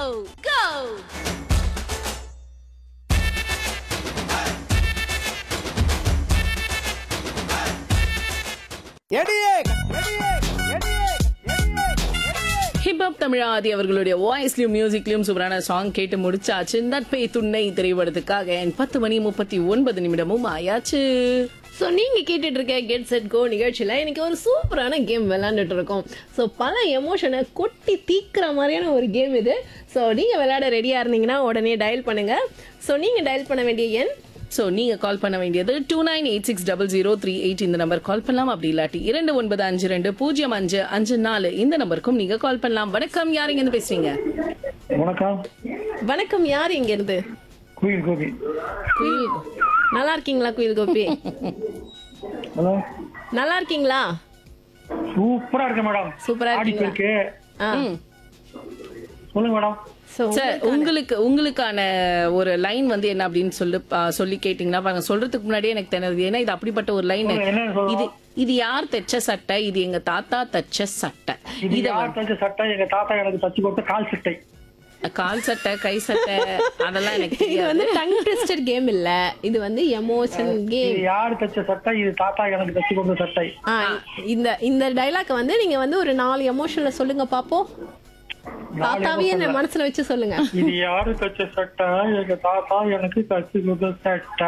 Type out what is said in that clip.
go! Hip hop தமிழாதி அவர்களுடைய வாய்ஸ்லயும் மியூசிக்லயும் சூப்பரான song கேட்டு முடிச்சாச்சு நட்பை துணை திரைப்படத்துக்காக என் பத்து மணி முப்பத்தி ஒன்பது நிமிடமும் ஆயாச்சு ஸோ நீங்க கேட்டுட்டு இருக்க கெட் செட் கோ நிகழ்ச்சியில இன்னைக்கு ஒரு சூப்பரான கேம் விளையாண்டுட்டு இருக்கோம் ஸோ பல எமோஷனை கொட்டி தீக்கிற மாதிரியான ஒரு கேம் இது ஸோ நீங்க விளையாட ரெடியா இருந்தீங்கன்னா உடனே டயல் பண்ணுங்க ஸோ நீங்க டயல் பண்ண வேண்டிய எண் சோ நீங்க கால் பண்ண வேண்டியது two nine eight six double zero three eight இந்த நம்பர் கால் பண்ணலாம் அப்படி இல்லாட்டி இரண்டு ஒன்பது அஞ்சு ரெண்டு பூஜ்ஜியம் அஞ்சு அஞ்சு நாலு இந்த நம்பருக்கும் நீங்க கால் பண்ணலாம் வணக்கம் யாருங்க இருந்து பேசுறீங்க வணக்கம் வணக்கம் யார் இங்க இருந்து குயில் கோபி குயில் நல்லா இருக்கீங்களா குயில் கோபி ஹலோ நல்லா இருக்கீங்களா சூப்பரா இருக்கு மேடம் சூப்பரா ஆடி இருக்கீங்களா இருக்கு ஆ சொல்லுங்க மேடம் ஸோ சார் உங்களுக்கு உங்களுக்கான ஒரு லைன் வந்து என்ன அப்படின்னு சொல்லி ஆ, சொல்லி கேட்டீங்கன்னா பாருங்க சொல்றதுக்கு முன்னாடியே எனக்கு தெரியாது ஏன்னா இது அப்படிப்பட்ட ஒரு லைன் சொல்லுங்க, என்ன சொல்லணும்? இது இது யார் தைச்ச சட்டை இது எங்க தாத்தா தச்ச சட்டை இது இத யார் தச்ச சட்டை எங்க தாத்தா எனக்கு தச்சு கொடுத்த கால் சட்டை கால் சட்டை கை சட்டை அதெல்லாம் எனக்கு இது தெரியாது வந்து டங் ட்விஸ்டர் கேம் இல்ல இது வந்து எமோஷன் கேம் இது யார் தச்ச சட்டை இது தாத்தா எனக்கு தச்சு கொடுத்த சட்டை ஆ இந்த இந்த டைலாக் வந்து நீங்க வந்து ஒரு நாலு எமோஷன்ல சொல்லுங்க பாப்போம் தாத்தாவே என்ன மனசுல வச்சு சொல்லுங்க இது யாரு தச்ச சட்டை எங்க தாத்தா எனக்கு தச்சு கொடுத்த சட்டை